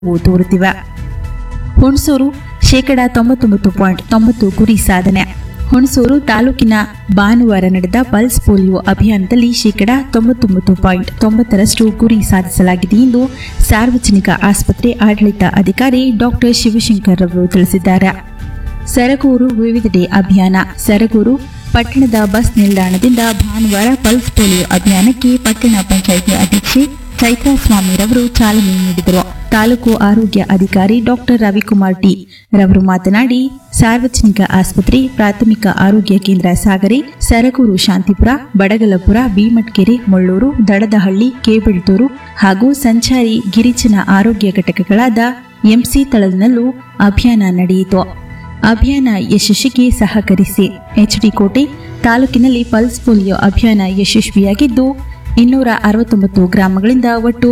ತೋರುತ್ತಿವೆ ಹುಣಸೂರು ಶೇಕಡ ತೊಂಬತ್ತೊಂಬತ್ತು ಪಾಯಿಂಟ್ ತೊಂಬತ್ತು ಗುರಿ ಸಾಧನೆ ಹುಣಸೂರು ತಾಲೂಕಿನ ಭಾನುವಾರ ನಡೆದ ಪಲ್ಸ್ ಪೋಲಿಯೋ ಅಭಿಯಾನದಲ್ಲಿ ಶೇಕಡ ತೊಂಬತ್ತೊಂಬತ್ತು ಪಾಯಿಂಟ್ ತೊಂಬತ್ತರಷ್ಟು ಗುರಿ ಸಾಧಿಸಲಾಗಿದೆ ಎಂದು ಸಾರ್ವಜನಿಕ ಆಸ್ಪತ್ರೆ ಆಡಳಿತ ಅಧಿಕಾರಿ ಡಾಕ್ಟರ್ ಶಿವಶಂಕರ್ ಅವರು ತಿಳಿಸಿದ್ದಾರೆ ಸರಗೂರು ವಿವಿಧೆಡೆ ಅಭಿಯಾನ ಸರಗೂರು ಪಟ್ಟಣದ ಬಸ್ ನಿಲ್ದಾಣದಿಂದ ಭಾನುವಾರ ಪಲ್ಸ್ ಪೋಲಿಯೋ ಅಭಿಯಾನಕ್ಕೆ ಪಟ್ಟಣ ಪಂಚಾಯಿತಿ ಅಧ್ಯಕ್ಷೆ ಚೈತ್ರಾ ಸ್ವಾಮಿರವರು ಚಾಲನೆ ನೀಡಿದರು ತಾಲೂಕು ಆರೋಗ್ಯ ಅಧಿಕಾರಿ ಡಾಕ್ಟರ್ ರವಿಕುಮಾರ್ ಟಿ ರವರು ಮಾತನಾಡಿ ಸಾರ್ವಜನಿಕ ಆಸ್ಪತ್ರೆ ಪ್ರಾಥಮಿಕ ಆರೋಗ್ಯ ಕೇಂದ್ರ ಸಾಗರೆ ಸರಗೂರು ಶಾಂತಿಪುರ ಬಡಗಲಪುರ ಭೀಮಟ್ಕೆರೆ ಮುಳ್ಳೂರು ದಡದಹಳ್ಳಿ ಕೇಬಳ್ತೂರು ಹಾಗೂ ಸಂಚಾರಿ ಗಿರಿಜನ ಆರೋಗ್ಯ ಘಟಕಗಳಾದ ಎಂಸಿ ತಳದಲ್ಲೂ ಅಭಿಯಾನ ನಡೆಯಿತು ಅಭಿಯಾನ ಯಶಸ್ಸಿಗೆ ಸಹಕರಿಸಿ ಎಚ್ಡಿ ಕೋಟೆ ತಾಲೂಕಿನಲ್ಲಿ ಪಲ್ಸ್ ಪೋಲಿಯೋ ಅಭಿಯಾನ ಯಶಸ್ವಿಯಾಗಿದ್ದು ಇನ್ನೂರ ಅರವತ್ತೊಂಬತ್ತು ಗ್ರಾಮಗಳಿಂದ ಒಟ್ಟು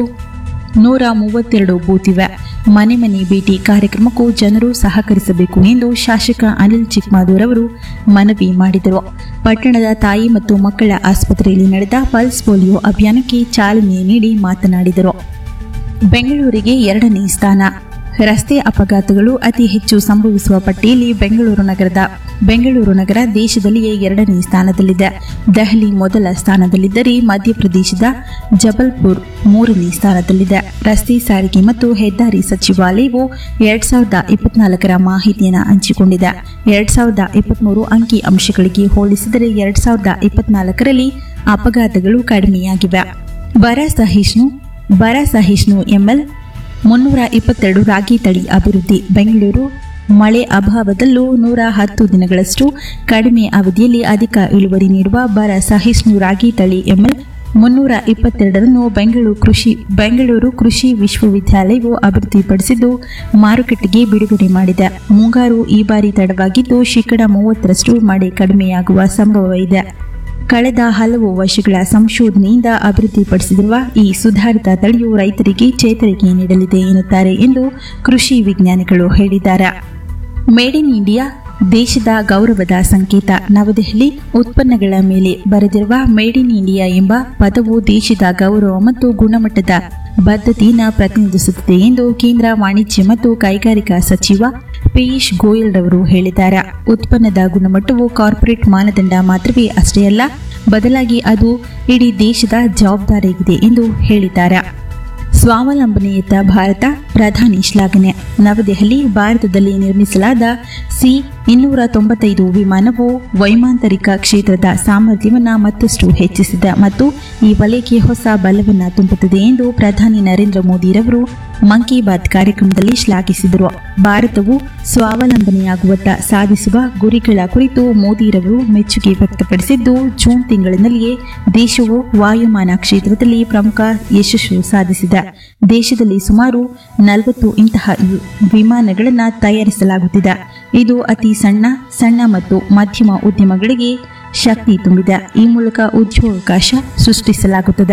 ನೂರ ಮೂವತ್ತೆರಡು ಬೂತ್ ಇವೆ ಮನೆ ಮನೆ ಭೇಟಿ ಕಾರ್ಯಕ್ರಮಕ್ಕೂ ಜನರು ಸಹಕರಿಸಬೇಕು ಎಂದು ಶಾಸಕ ಅನಿಲ್ ಚಿಕ್ಮಾದೂರ್ ಅವರು ಮನವಿ ಮಾಡಿದರು ಪಟ್ಟಣದ ತಾಯಿ ಮತ್ತು ಮಕ್ಕಳ ಆಸ್ಪತ್ರೆಯಲ್ಲಿ ನಡೆದ ಪಲ್ಸ್ ಪೋಲಿಯೋ ಅಭಿಯಾನಕ್ಕೆ ಚಾಲನೆ ನೀಡಿ ಮಾತನಾಡಿದರು ಬೆಂಗಳೂರಿಗೆ ಎರಡನೇ ಸ್ಥಾನ ರಸ್ತೆ ಅಪಘಾತಗಳು ಅತಿ ಹೆಚ್ಚು ಸಂಭವಿಸುವ ಪಟ್ಟಿಯಲ್ಲಿ ಬೆಂಗಳೂರು ನಗರದ ಬೆಂಗಳೂರು ನಗರ ದೇಶದಲ್ಲಿಯೇ ಎರಡನೇ ಸ್ಥಾನದಲ್ಲಿದೆ ದೆಹಲಿ ಮೊದಲ ಸ್ಥಾನದಲ್ಲಿದ್ದರೆ ಮಧ್ಯಪ್ರದೇಶದ ಜಬಲ್ಪುರ್ ಮೂರನೇ ಸ್ಥಾನದಲ್ಲಿದೆ ರಸ್ತೆ ಸಾರಿಗೆ ಮತ್ತು ಹೆದ್ದಾರಿ ಸಚಿವಾಲಯವು ಎರಡ್ ಸಾವಿರದ ಇಪ್ಪತ್ನಾಲ್ಕರ ಮಾಹಿತಿಯನ್ನು ಹಂಚಿಕೊಂಡಿದೆ ಎರಡ್ ಸಾವಿರದ ಇಪ್ಪತ್ಮೂರು ಅಂಕಿ ಅಂಶಗಳಿಗೆ ಹೋಲಿಸಿದರೆ ಎರಡ್ ಸಾವಿರದ ಇಪ್ಪತ್ನಾಲ್ಕರಲ್ಲಿ ಅಪಘಾತಗಳು ಕಡಿಮೆಯಾಗಿವೆ ಬರ ಸಹಿಷ್ಣು ಬರ ಸಹಿಷ್ಣು ಎಂಎಲ್ ಮುನ್ನೂರ ಇಪ್ಪತ್ತೆರಡು ರಾಗಿ ತಳಿ ಅಭಿವೃದ್ಧಿ ಬೆಂಗಳೂರು ಮಳೆ ಅಭಾವದಲ್ಲೂ ನೂರ ಹತ್ತು ದಿನಗಳಷ್ಟು ಕಡಿಮೆ ಅವಧಿಯಲ್ಲಿ ಅಧಿಕ ಇಳುವರಿ ನೀಡುವ ಬರ ಸಹಿಷ್ಣು ರಾಗಿ ತಳಿ ಎಂಎಲ್ ಮುನ್ನೂರ ಇಪ್ಪತ್ತೆರಡರನ್ನು ಬೆಂಗಳೂರು ಕೃಷಿ ಬೆಂಗಳೂರು ಕೃಷಿ ವಿಶ್ವವಿದ್ಯಾಲಯವು ಅಭಿವೃದ್ಧಿಪಡಿಸಿದ್ದು ಮಾರುಕಟ್ಟೆಗೆ ಬಿಡುಗಡೆ ಮಾಡಿದೆ ಮುಂಗಾರು ಈ ಬಾರಿ ತಡವಾಗಿದ್ದು ಶೇಕಡ ಮೂವತ್ತರಷ್ಟು ಮಳೆ ಕಡಿಮೆಯಾಗುವ ಸಂಭವ ಇದೆ ಕಳೆದ ಹಲವು ವರ್ಷಗಳ ಸಂಶೋಧನೆಯಿಂದ ಅಭಿವೃದ್ಧಿಪಡಿಸಿರುವ ಈ ಸುಧಾರಿತ ತಳಿಯು ರೈತರಿಗೆ ಚೇತರಿಕೆ ನೀಡಲಿದೆ ಎನ್ನುತ್ತಾರೆ ಎಂದು ಕೃಷಿ ವಿಜ್ಞಾನಿಗಳು ಹೇಳಿದ್ದಾರೆ ಮೇಡ್ ಇನ್ ಇಂಡಿಯಾ ದೇಶದ ಗೌರವದ ಸಂಕೇತ ನವದೆಹಲಿ ಉತ್ಪನ್ನಗಳ ಮೇಲೆ ಬರೆದಿರುವ ಮೇಡ್ ಇನ್ ಇಂಡಿಯಾ ಎಂಬ ಪದವು ದೇಶದ ಗೌರವ ಮತ್ತು ಗುಣಮಟ್ಟದ ಬದ್ಧತೆಯನ್ನು ಪ್ರತಿನಿಧಿಸುತ್ತದೆ ಎಂದು ಕೇಂದ್ರ ವಾಣಿಜ್ಯ ಮತ್ತು ಕೈಗಾರಿಕಾ ಸಚಿವ ಪಿಯೂಷ್ ಗೋಯಲ್ ರವರು ಹೇಳಿದ್ದಾರೆ ಉತ್ಪನ್ನದ ಗುಣಮಟ್ಟವು ಕಾರ್ಪೊರೇಟ್ ಮಾನದಂಡ ಮಾತ್ರವೇ ಅಷ್ಟೇ ಅಲ್ಲ ಬದಲಾಗಿ ಅದು ಇಡೀ ದೇಶದ ಜವಾಬ್ದಾರಿಯಾಗಿದೆ ಎಂದು ಹೇಳಿದ್ದಾರೆ ಸ್ವಾವಲಂಬನೆಯತ್ತ ಭಾರತ ಪ್ರಧಾನಿ ಶ್ಲಾಘನೆ ನವದೆಹಲಿ ಭಾರತದಲ್ಲಿ ನಿರ್ಮಿಸಲಾದ ಸಿ ಇನ್ನೂರ ತೊಂಬತ್ತೈದು ವಿಮಾನವು ವೈಮಾಂತರಿಕ ಕ್ಷೇತ್ರದ ಸಾಮರ್ಥ್ಯವನ್ನು ಮತ್ತಷ್ಟು ಹೆಚ್ಚಿಸಿದೆ ಮತ್ತು ಈ ವಲಯಕ್ಕೆ ಹೊಸ ಬಲವನ್ನು ತುಂಬುತ್ತದೆ ಎಂದು ಪ್ರಧಾನಿ ನರೇಂದ್ರ ಮೋದಿರವರು ಮನ್ ಕಿ ಬಾತ್ ಕಾರ್ಯಕ್ರಮದಲ್ಲಿ ಶ್ಲಾಘಿಸಿದರು ಭಾರತವು ಸ್ವಾವಲಂಬನೆಯಾಗುವತ್ತ ಸಾಧಿಸುವ ಗುರಿಗಳ ಕುರಿತು ಮೋದಿರವರು ಮೆಚ್ಚುಗೆ ವ್ಯಕ್ತಪಡಿಸಿದ್ದು ಜೂನ್ ತಿಂಗಳಿನಲ್ಲಿಯೇ ದೇಶವು ವಾಯುಮಾನ ಕ್ಷೇತ್ರದಲ್ಲಿ ಪ್ರಮುಖ ಯಶಸ್ಸು ಸಾಧಿಸಿದೆ ದೇಶದಲ್ಲಿ ಸುಮಾರು ನಲವತ್ತು ಇಂತಹ ಯು- ವಿಮಾನಗಳನ್ನು ತಯಾರಿಸಲಾಗುತ್ತಿದೆ ಇದು ಅತಿ ಸಣ್ಣ ಸಣ್ಣ ಮತ್ತು ಮಧ್ಯಮ ಉದ್ಯಮಗಳಿಗೆ ಶಕ್ತಿ ತುಂಬಿದೆ ಈ ಮೂಲಕ ಉದ್ಯೋಗಾವಕಾಶ ಸೃಷ್ಟಿಸಲಾಗುತ್ತದೆ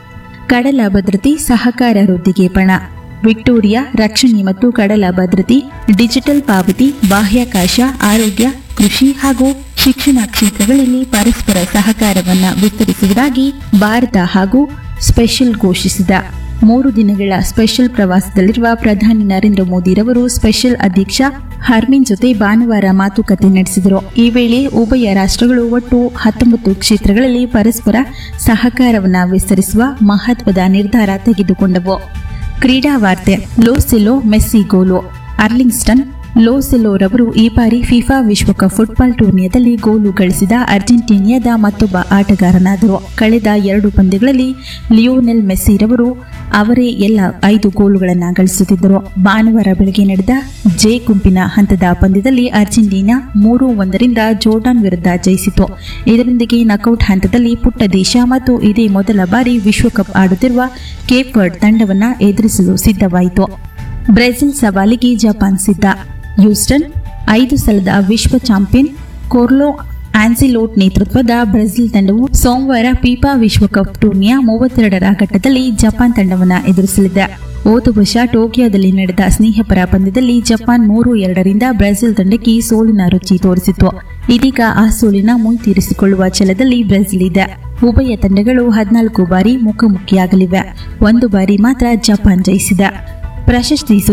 ಕಡಲ ಭದ್ರತೆ ಸಹಕಾರ ವೃದ್ಧಿಗೆ ಪಣ ವಿಕ್ಟೋರಿಯಾ ರಕ್ಷಣೆ ಮತ್ತು ಕಡಲ ಭದ್ರತೆ ಡಿಜಿಟಲ್ ಪಾವತಿ ಬಾಹ್ಯಾಕಾಶ ಆರೋಗ್ಯ ಕೃಷಿ ಹಾಗೂ ಶಿಕ್ಷಣ ಕ್ಷೇತ್ರಗಳಲ್ಲಿ ಪರಸ್ಪರ ಸಹಕಾರವನ್ನು ವಿಸ್ತರಿಸುವುದಾಗಿ ಭಾರತ ಹಾಗೂ ಸ್ಪೆಷಲ್ ಘೋಷಿಸಿದ ಮೂರು ದಿನಗಳ ಸ್ಪೆಷಲ್ ಪ್ರವಾಸದಲ್ಲಿರುವ ಪ್ರಧಾನಿ ನರೇಂದ್ರ ಮೋದಿರವರು ಸ್ಪೆಷಲ್ ಅಧ್ಯಕ್ಷ ಹರ್ಮಿನ್ ಜೊತೆ ಭಾನುವಾರ ಮಾತುಕತೆ ನಡೆಸಿದರು ಈ ವೇಳೆ ಉಭಯ ರಾಷ್ಟ್ರಗಳು ಒಟ್ಟು ಹತ್ತೊಂಬತ್ತು ಕ್ಷೇತ್ರಗಳಲ್ಲಿ ಪರಸ್ಪರ ಸಹಕಾರವನ್ನು ವಿಸ್ತರಿಸುವ ಮಹತ್ವದ ನಿರ್ಧಾರ ತೆಗೆದುಕೊಂಡವು ಕ್ರೀಡಾ ವಾರ್ತೆ ಲೋಸೆಲೋ ಮೆಸ್ಸಿ ಗೋಲು ಅರ್ಲಿಂಗ್ಸ್ಟನ್ ಲೋಸೆಲೋರವರು ಈ ಬಾರಿ ಫಿಫಾ ವಿಶ್ವಕಪ್ ಫುಟ್ಬಾಲ್ ಟೂರ್ನಿಯಲ್ಲಿ ಗೋಲು ಗಳಿಸಿದ ಅರ್ಜೆಂಟೀನಿಯಾದ ಮತ್ತೊಬ್ಬ ಆಟಗಾರನಾದರು ಕಳೆದ ಎರಡು ಪಂದ್ಯಗಳಲ್ಲಿ ಲಿಯೋನೆಲ್ ಮೆಸ್ಸಿರವರು ಅವರೇ ಎಲ್ಲ ಐದು ಗೋಲುಗಳನ್ನು ಗಳಿಸುತ್ತಿದ್ದರು ಭಾನುವಾರ ಬೆಳಗ್ಗೆ ನಡೆದ ಜೆ ಗುಂಪಿನ ಹಂತದ ಪಂದ್ಯದಲ್ಲಿ ಅರ್ಜೆಂಟೀನಾ ಮೂರು ಒಂದರಿಂದ ಜೋರ್ಡಾನ್ ವಿರುದ್ಧ ಜಯಿಸಿತು ಇದರೊಂದಿಗೆ ನಕೌಟ್ ಹಂತದಲ್ಲಿ ಪುಟ್ಟ ದೇಶ ಮತ್ತು ಇದೇ ಮೊದಲ ಬಾರಿ ವಿಶ್ವಕಪ್ ಆಡುತ್ತಿರುವ ಕೇಪ್ ವರ್ಡ್ ತಂಡವನ್ನು ಎದುರಿಸಲು ಸಿದ್ಧವಾಯಿತು ಬ್ರೆಜಿಲ್ ಸವಾಲಿಗೆ ಜಪಾನ್ ಸಿದ್ಧ ಹ್ಯೂಸ್ಟನ್ ಐದು ಸಲದ ವಿಶ್ವ ಚಾಂಪಿಯನ್ ಕೋರ್ಲೋ ಆನ್ಸಿಲೋಟ್ ನೇತೃತ್ವದ ಬ್ರೆಜಿಲ್ ತಂಡವು ಸೋಮವಾರ ಫಿಫಾ ವಿಶ್ವಕಪ್ ಟೂರ್ನಿಯ ಮೂವತ್ತೆರಡರ ಘಟ್ಟದಲ್ಲಿ ಜಪಾನ್ ತಂಡವನ್ನು ಎದುರಿಸಲಿದೆ ಹೋದ ವರ್ಷ ಟೋಕಿಯೋದಲ್ಲಿ ನಡೆದ ಸ್ನೇಹಪರ ಪಂದ್ಯದಲ್ಲಿ ಜಪಾನ್ ಮೂರು ಎರಡರಿಂದ ಬ್ರೆಜಿಲ್ ತಂಡಕ್ಕೆ ಸೋಲಿನ ರುಚಿ ತೋರಿಸಿತು ಇದೀಗ ಆ ಸೋಲಿನ ಮುಂತೀರಿಸಿಕೊಳ್ಳುವ ಛಲದಲ್ಲಿ ಬ್ರೆಜಿಲ್ ಇದೆ ಉಭಯ ತಂಡಗಳು ಹದಿನಾಲ್ಕು ಬಾರಿ ಮುಖಾಮುಖಿಯಾಗಲಿವೆ ಒಂದು ಬಾರಿ ಮಾತ್ರ ಜಪಾನ್ ಜಯಿಸಿದೆ ಪ್ರಶಸ್ತಿ